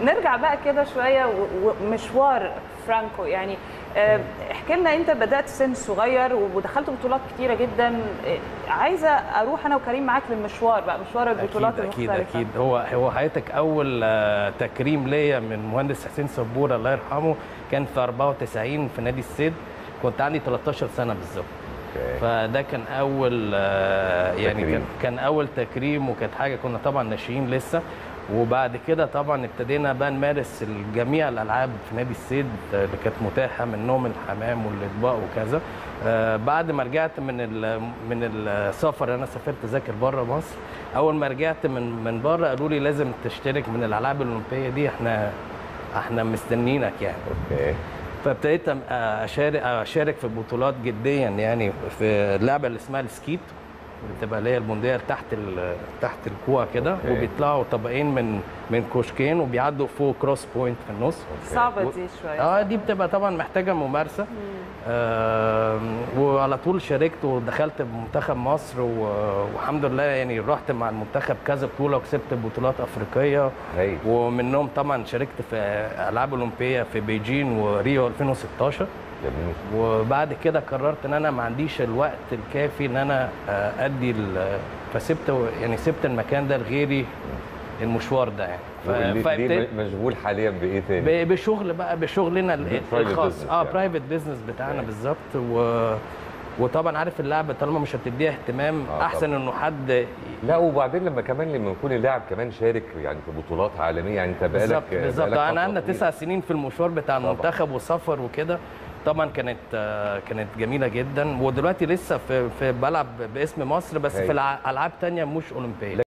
نرجع بقى كده شويه و- ومشوار فرانكو يعني آه، احكي لنا انت بدات سن صغير ودخلت بطولات كتيره جدا آه، عايزه اروح انا وكريم معاك للمشوار بقى مشوار البطولات اكيد اكيد المختلفه اكيد هو هو حياتك اول آه، تكريم ليا من مهندس حسين سبوره الله يرحمه كان في 94 في نادي السيد كنت عندي 13 سنه بالظبط اوكي فده كان اول آه، يعني تكريم. كان كان اول تكريم وكانت حاجه كنا طبعا ناشئين لسه وبعد كده طبعا ابتدينا بقى نمارس جميع الالعاب في نادي السيد اللي كانت متاحه منهم الحمام والاطباق وكذا آه، بعد ما رجعت من ال- من السفر انا سافرت اذاكر بره مصر اول ما رجعت من من بره قالوا لي لازم تشترك من الالعاب الاولمبيه دي احنا احنا مستنينك يعني اوكي فابتديت أم- اشارك اشارك في بطولات جديا يعني في اللعبه اللي اسمها السكيت بتبقى اللي هي المونديال تحت ال- تحت الكوع كده أوكي. وبيطلعوا طبقين من من كوشكين وبيعدوا فوق كروس بوينت في النص صعبه و- دي شويه اه دي بتبقى طبعا محتاجه ممارسه آه وعلى طول شاركت ودخلت بمنتخب مصر و- والحمد لله يعني رحت مع المنتخب كذا بطوله وكسبت بطولات افريقيه هايل ومنهم طبعا شاركت في العاب اولمبيه في بيجين وريو 2016 جميل وبعد كده قررت ان انا ما عنديش الوقت الكافي ان انا آه، ادي ال- فسبت يعني سبت المكان ده لغيري المشوار ده يعني ف- ليه- ليه فابتديت- مشغول حاليا بايه تاني؟ ب- بشغل بقى بشغلنا ال- private الخاص business اه يعني. برايفت بزنس بتاعنا يعني. بالظبط و وطبعا عارف اللعبه طالما مش هتديها اهتمام آه احسن طبعاً. انه حد لا وبعدين لما كمان لما يكون اللاعب كمان شارك يعني في بطولات عالميه يعني انت بقالك بالظبط بالظبط بقالك انا فترة عندنا طويلة. تسع سنين في المشوار بتاع طبعاً. المنتخب وسفر وكده طبعا كانت آه، كانت جميله جدا ودلوقتي لسه في, في بلعب باسم مصر بس هايل. في الع- العاب تانية مش اولمبيه